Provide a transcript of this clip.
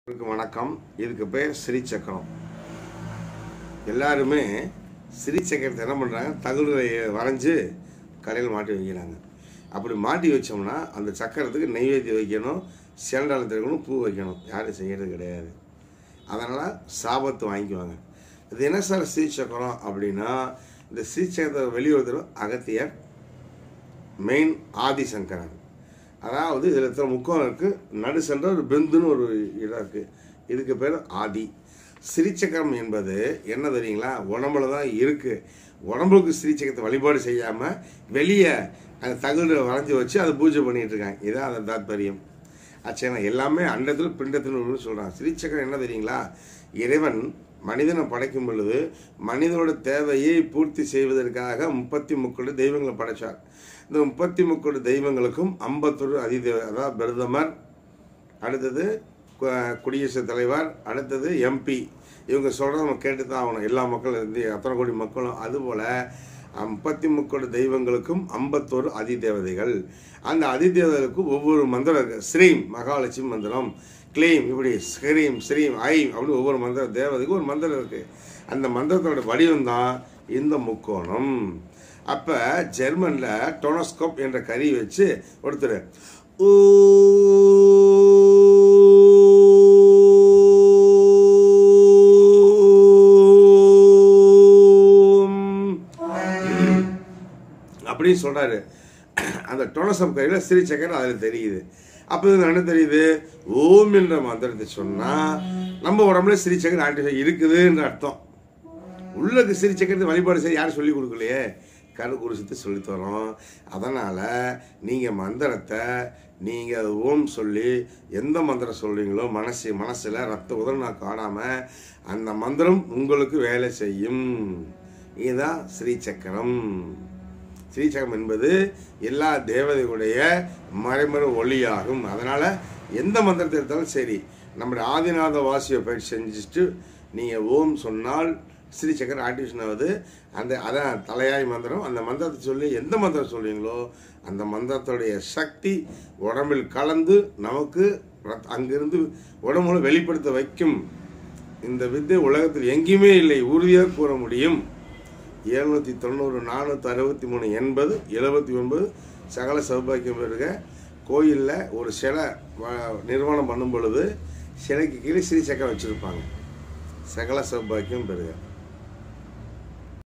அனைவருக்கும் வணக்கம் இதுக்கு பேர் ஸ்ரீ சக்கரம் எல்லாருமே ஸ்ரீ சக்கரத்தை என்ன பண்ணுறாங்க தகுதியை வரைஞ்சி கடையில் மாட்டி வைக்கிறாங்க அப்படி மாட்டி வச்சோம்னா அந்த சக்கரத்துக்கு நெய்வேத்தியம் வைக்கணும் சேண்டாளத்தை வைக்கணும் பூ வைக்கணும் யாரும் செய்கிறது கிடையாது அதனால் சாபத்து வாங்கிக்குவாங்க இது என்ன சார் ஸ்ரீ சக்கரம் அப்படின்னா இந்த ஸ்ரீ சக்கரத்தை வெளியுறவு அகத்தியர் மெயின் ஆதிசங்கரன் அதாவது இதில் எத்தனை முக்கம் இருக்குது நடு சென்ற ஒரு பெந்துன்னு ஒரு இடம் இருக்குது இதுக்கு பேர் ஆதி ஸ்ரீசக்கரம் என்பது என்ன தெரியுங்களா உடம்புல தான் இருக்குது உடம்புக்கு ஸ்ரீசக்கரத்தை வழிபாடு செய்யாமல் வெளியே அந்த தகுடு வரைஞ்சி வச்சு அதை பூஜை பண்ணிட்டு இருக்காங்க இதான் அந்த தாத்பரியம் ஆச்சுங்களா எல்லாமே அண்டத்தில் பிண்டத்தில் சொல்கிறாங்க ஸ்ரீசக்கரம் என்ன தெரியுங்களா இறைவன் மனிதனை படைக்கும் பொழுது மனிதனோட தேவையை பூர்த்தி செய்வதற்காக முப்பத்தி முக்கோடி தெய்வங்களை படைச்சார் இந்த முப்பத்தி முக்கோடி தெய்வங்களுக்கும் ஐம்பத்தொரு அதிதேவ அதாவது பிரதமர் அடுத்தது கு- குடியரசுத் தலைவர் அடுத்தது எம்பி இவங்க சொல்கிறத நம்ம கேட்டு தான் ஆகணும் எல்லா மக்களும் இருந்து அத்தனை கோடி மக்களும் அதுபோல் முப்பத்தி முக்கோடி தெய்வங்களுக்கும் ஐம்பத்தோரு அதிதேவதைகள் அந்த அதிதேவதைகளுக்கு ஒவ்வொரு மந்திரம் இருக்கு ஸ்ரீம் மகாலட்சுமி மந்திரம் க்ளீம் இப்படி ஸ்ரீம் ஸ்ரீம் ஐம் அப்படின்னு ஒவ்வொரு மந்திர தேவதைக்கும் ஒரு மந்திரம் இருக்கு அந்த மந்திரத்தோட வடிவம் தான் இந்த முக்கோணம் அப்போ ஜெர்மனில் டொனஸ்கோப் என்ற கருவி வச்சு ஒருத்தர் ஊம் அப்படின்னு சொல்றாரு அந்த டொனசம் கையில் ஸ்ரீ சக்கரம் அதில் தெரியுது அப்போ இது என்ன தெரியுது ஓம் என்ற மந்திரத்தை சொன்னால் நம்ம உடம்புல ஸ்ரீ சக்கரம் ஆக்டிவேஷன் இருக்குதுன்ற அர்த்தம் உள்ளக்கு ஸ்ரீ சக்கரத்தை வழிபாடு செய்ய யாரும் சொல்லி கொடுக்கலையே கருக்குருசத்தை சொல்லித் தரோம் அதனால் நீங்கள் மந்திரத்தை நீங்கள் அது ஓம் சொல்லி எந்த மந்திரம் சொல்கிறீங்களோ மனசு மனசில் ரத்த உதரணா காணாமல் அந்த மந்திரம் உங்களுக்கு வேலை செய்யும் இதுதான் ஸ்ரீ சக்கரம் ஸ்ரீசகம் என்பது எல்லா தேவதைகளுடைய மறைமறை ஒளியாகும் அதனால் எந்த மந்திரத்தை எடுத்தாலும் சரி நம்முடைய ஆதிநாத வாசியை பயிற்சி செஞ்சுட்டு நீங்கள் ஓம் சொன்னால் ஸ்ரீசக்கர் ஆக்டிவேஷன் ஆகுது அந்த அதான் தலையாய் மந்திரம் அந்த மந்திரத்தை சொல்லி எந்த மந்திரம் சொல்றீங்களோ அந்த மந்திரத்துடைய சக்தி உடம்பில் கலந்து நமக்கு ரத்- அங்கிருந்து உடம்புல வெளிப்படுத்த வைக்கும் இந்த வித்தை உலகத்தில் எங்கேயுமே இல்லை உறுதியாக கூற முடியும் எழுநூற்றி தொண்ணூறு நானூற்றி அறுபத்தி மூணு எண்பது எழுபத்தி ஒன்பது சகல சௌபாக்கியம் இருக்க கோயிலில் ஒரு சிலை வ- நிர்மாணம் பண்ணும் பொழுது சிலைக்கு கீழே ஸ்ரீ சக்கரம் வச்சுருப்பாங்க சகல சௌபாக்கியம் பெறுக